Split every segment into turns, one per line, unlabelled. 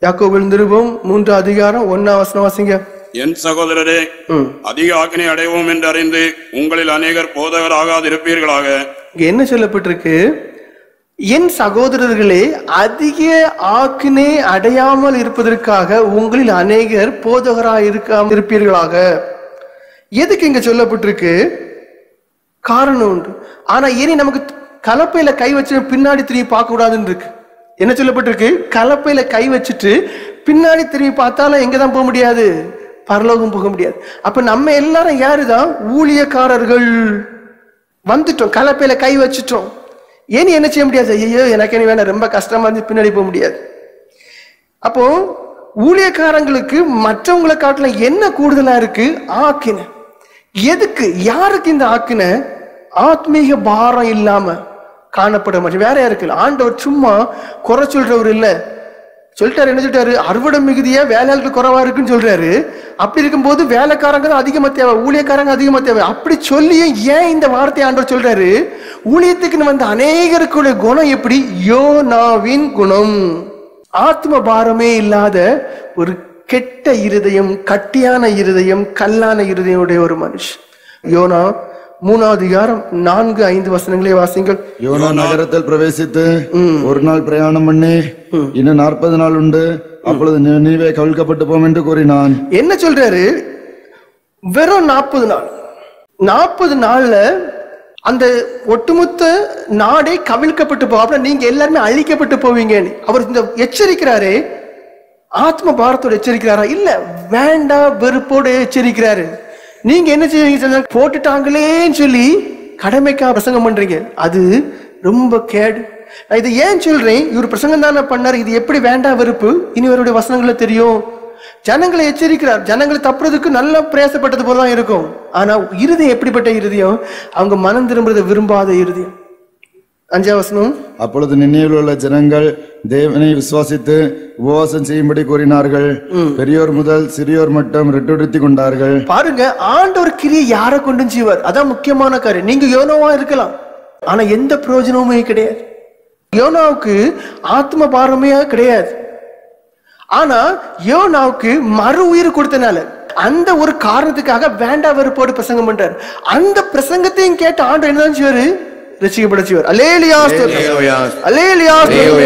யாக்கோபில் நிருபம் மூன்று அதிகாரம் ஒன்னாம் வசனம் வாசிங்க
என் சகோதரரே
ம்.
அதிக ஆக்கினை அடைவோம் என்று அறிந்து உங்களில் அநேகர் போதகராகாதிருப்பீர்களாக
இங்க என்ன சொல்லப்பட்டிருக்கு என் சகோதரர்களே அதிக ஆக்கினை அடையாமல் இருப்பதற்காக உங்களில் அநேகர் போதகராய் இருக்காம இருப்பீர்களாக எதுக்கு இங்க சொல்லப்பட்டிருக்கு காரணம் உண்டு ஆனா இனி நமக்கு கலப்பையில கை வச்சு பின்னாடி திரும்பி பார்க்க கூடாதுன்னு இருக்கு என்ன சொல்லப்பட்டிருக்கு கலப்பையில கை வச்சுட்டு பின்னாடி திரும்பி பார்த்தாலும் எங்க தான் போக முடியாது பரலோகம் போக முடியாது அப்ப நம்ம எல்லாரும் யாருதான் ஊழியக்காரர்கள் வந்துட்டோம் கலப்பையில கை வச்சுட்டோம் ஏன் என்ன செய்ய முடியாது ஐயோ எனக்கு என்ன வேணாம் ரொம்ப கஷ்டமா இருந்து பின்னாடி போக முடியாது அப்போ ஊழியக்காரங்களுக்கு மற்றவங்களை காட்டிலும் என்ன கூடுதலா இருக்கு ஆக்கின எதுக்கு யாருக்கு இந்த ஆக்கின ஆத்மீக பாரம் இல்லாம காணப்பட மாட்டேன் வேற யாருக்கு இல்ல. ஆண்டவர் சும்மா குறை சொல்றவர் இல்ல சொல்லிட்டாரு என்ன சொல்லிட்டாரு அறுவடை மிகுதியா வேலையாட்கள் குறைவா இருக்குன்னு சொல்றாரு அப்படி இருக்கும்போது வேலைக்காரங்க தான் அதிகமா தேவை ஊழியக்காரங்க அதிகமா தேவை அப்படி சொல்லியும் ஏன் இந்த வார்த்தையை ஆண்டவர் சொல்றாரு ஊழியத்துக்குன்னு வந்த அநேகருக்குடைய குணம் எப்படி யோனாவின் குணம் ஆத்ம பாரமே இல்லாத ஒரு கெட்ட இருதயம் கட்டியான இருதயம் கல்லான இருதயம் உடைய ஒரு மனுஷன் யோனா மூணாவது அதிகாரம் நான்கு ஐந்து வசனங்களே வாசிங்கள்
யோனா நகரத்தில் பிரவேசித்து ஒரு நாள் பிரயாணம் பண்ணி இன்னும் நாற்பது நாள் உண்டு அப்பொழுது நீவே கவிழ்க்கப்பட்டு போம் என்று கூறினான்
என்ன சொல்றாரு வெறும் நாற்பது நாள் நாற்பது நாள்ல அந்த ஒட்டுமொத்த நாடே கவிழ்க்கப்பட்டு போகும் அப்புறம் நீங்க எல்லாருமே அழிக்கப்பட்டு போவீங்கன்னு அவர் இந்த எச்சரிக்கிறாரே ஆத்ம பாரத்தோட எச்சரிக்கிறாரா இல்ல வேண்டாம் வெறுப்போட எச்சரிக்கிறாரு நீங்க என்ன செய்வீங்க சொன்னா, போட்டுட்டாங்களேன்னு சொல்லி கடமைக்கா பிரசங்கம் பண்றீங்க அது ரொம்ப கேடு நான் இதை ஏன் சொல்றேன் இவர் பிரசங்கம் தானே பண்ணாரு இது எப்படி வேண்டாம் வெறுப்பு இனி இவருடைய வசனங்கள்ல தெரியும் ஜனங்களை எச்சரிக்கிறார் ஜனங்களை தப்புறதுக்கு நல்லா பிரயாசப்பட்டது போல தான் இருக்கும் ஆனா இருதயம் எப்படிப்பட்ட இருதயம் அவங்க மனம் திரும்புறதை விரும்பாத இருதயம் அஞ்சாம் வசனம்
அப்பொழுது நினைவில் உள்ள ஜனங்கள் தேவனை விசுவாசித்து உபவாசம் செய்யும்படி கூறினார்கள் பெரியோர் முதல் சிறியோர் மட்டும் ரெட்டுடுத்தி கொண்டார்கள்
பாருங்க ஆண்டவர் கிரியை யாரை கொண்டும் செய்வார் அதான் முக்கியமான காரியம் நீங்க யோனோவா இருக்கலாம் ஆனா எந்த பிரயோஜனமுமே கிடையாது யோனாவுக்கு ஆத்ம பாரமே கிடையாது ஆனா யோனாவுக்கு மறு உயிர் கொடுத்தனால அந்த ஒரு காரணத்துக்காக வேண்டா வெறுப்போடு பிரசங்கம் பண்றாரு அந்த பிரசங்கத்தையும் கேட்டு ஆண்டு என்னதான் செய்வாரு ரசிக்கப்பட செய்வார் அலேலியா அலேலியா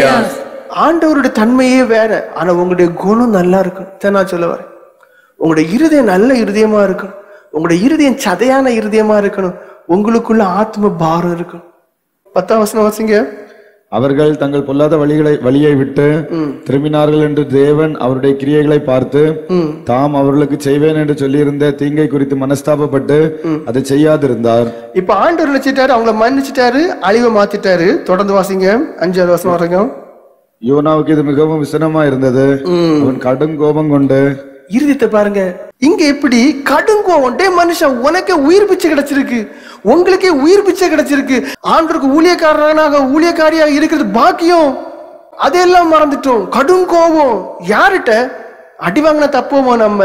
ஆண்டவருடைய தன்மையே வேற ஆனா உங்களுடைய குணம் நல்லா இருக்கும் இதை நான் சொல்ல வரேன் உங்களுடைய இருதயம் நல்ல இருதயமா இருக்கணும் உங்களுடைய இருதயம் சதையான இருதயமா இருக்கணும் உங்களுக்குள்ள ஆத்ம பாரம் இருக்கணும் பத்தாம் வசனம் வாசிங்க
அவர்கள் தங்கள் பொல்லாத வழிகளை வழியை விட்டு திரும்பினார்கள் என்று தேவன் அவருடைய கிரியைகளை பார்த்து தாம் அவர்களுக்கு செய்வேன் என்று சொல்லியிருந்த தீங்கை குறித்து மனஸ்தாபப்பட்டு அதை செய்யாதிருந்தார்
இப்ப ஆண்டவர் நினைச்சிட்டாரு அவங்கள மன்னிச்சிட்டாரு அழிவை மாத்திட்டாரு தொடர்ந்து வாசிங்க அஞ்சாவது வருஷம் வரைக்கும்
யோனாவுக்கு இது மிகவும் விசனமா இருந்தது அவன் கடும் கோபம் கொண்டு
இருதயத்தை பாருங்க இங்க எப்படி கடுங்கோவம் டே மனுஷன் உனக்கே உயிர் பிச்சை கிடைச்சிருக்கு உங்களுக்கே உயிர் பிச்சை கிடைச்சிருக்கு ஆண்டருக்கு ஊழியக்காரனாக ஊழியக்காரியாக இருக்கிறது பாக்கியம் அதெல்லாம் மறந்துட்டோம் கடுங்கோவம் யார்கிட்ட அடி வாங்கின தப்போமோ நம்ம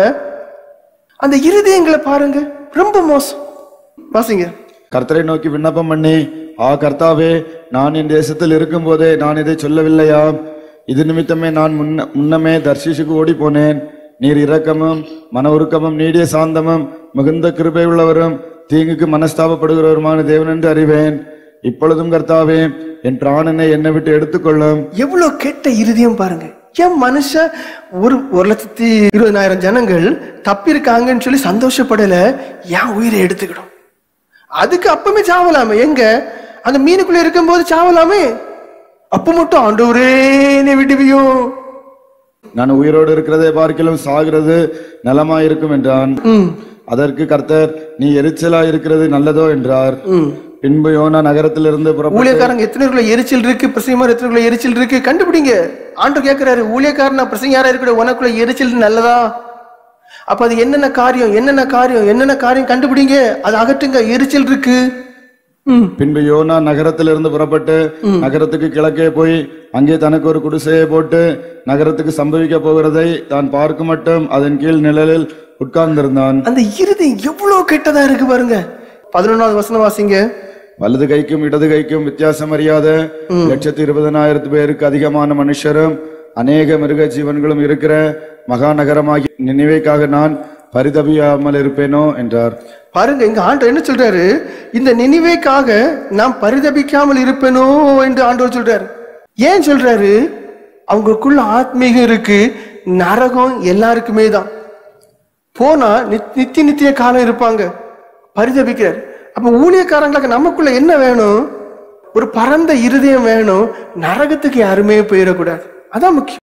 அந்த இருதயங்களை பாருங்க ரொம்ப மோசம் வாசிங்க
கர்த்தரை நோக்கி விண்ணப்பம் பண்ணி ஆ கர்த்தாவே நான் என் தேசத்தில் இருக்கும்போதே நான் இதை சொல்லவில்லையா இது நிமித்தமே நான் முன்ன முன்னமே தர்ஷிஷுக்கு ஓடி போனேன் நீர் இரக்கமும் மன உருக்கமும் நீடிய சாந்தமும் மிகுந்த கிருபை உள்ளவரும் தீங்குக்கு மனஸ்தாபப்படுகிறவருமான தேவன் என்று அறிவேன் இப்பொழுதும் கர்த்தாவே என் பிராணனை என்னை விட்டு எடுத்துக்கொள்ளும்
எவ்வளவு கெட்ட இருதயம் பாருங்க ஏன் மனுஷன் ஒரு ஒரு லட்சத்தி இருபதனாயிரம் ஜனங்கள் தப்பிருக்காங்கன்னு சொல்லி சந்தோஷப்படல ஏன் உயிரை எடுத்துக்கிடும் அதுக்கு அப்பமே சாவலாமே எங்க அந்த மீனுக்குள்ள இருக்கும்போது சாவலாமே அப்ப மட்டும் ஆண்டவரே என்னை விடுவியோ
நான் உயிரோடு இருக்கிறதை பார்க்கிலும் சாகிறது நலமாயிருக்கும் என்றான் அதற்கு கர்த்தர் நீ எரிச்சலா இருக்கிறது நல்லதோ என்றார் பின்பு யோனா நகரத்திலிருந்து புறப்பட்டு
ஊழியக்காரங்க எத்தனை பேருக்குள்ள எரிச்சல் இருக்கு பிரசங்கமா எத்தனை பேருக்குள்ள எரிச்சல் இருக்கு கண்டுபிடிங்க ஆண்டு கேட்கிறாரு ஊழியக்காரனா பிரசங்க யாரா இருக்கிற உனக்குள்ள எரிச்சல் நல்லதா அப்ப அது என்னென்ன காரியம் என்னென்ன காரியம் என்னென்ன காரியம் கண்டுபிடிங்க அது அகற்றுங்க எரிச்சல் இருக்கு ம்
பின்பு யோனா நகரத்திலிருந்து புறப்பட்டு நகரத்துக்கு கிழக்கே போய் அங்கே தனக்கு ஒரு குடிசையை போட்டு நகரத்துக்கு சம்பவிக்க போகிறதை தான் பார்க்க மட்டும் அதன் கீழ் நிழலில் உட்கார்ந்திருந்தான்
அந்த இருதயம் எவ்வளவு கெட்டதா இருக்கு பாருங்க பதினொன்னாவது வசனம் வாசிங்க
வலது கைக்கும் இடது கைக்கும் வித்தியாசம் அறியாத லட்சத்தி இருபதனாயிரத்து பேருக்கு அதிகமான மனுஷரும் அநேக மிருக ஜீவன்களும் இருக்கிற மகாநகரமாகி நினைவைக்காக நான் பரிதபியாமல் இருப்பேனோ என்றார்
பாருங்க இங்க ஆண்டவர் என்ன சொல்றாரு இந்த நினைவேக்காக நாம் பரிதபிக்காமல் இருப்பேனோ என்று ஆண்டவர் சொல்றாரு ஏன் சொல்றாரு அவங்களுக்குள்ள ஆத்மீகம் இருக்கு நரகம் எல்லாருக்குமே தான் போனா நித்- நித்திய நித்திய காலம் இருப்பாங்க பரிதபிக்கிறார் அப்ப ஊழியக்காரங்களுக்கு நமக்குள்ள என்ன வேணும் ஒரு பரந்த இருதயம் வேணும் நரகத்துக்கு யாருமே போயிடக்கூடாது அதான் முக்கியம்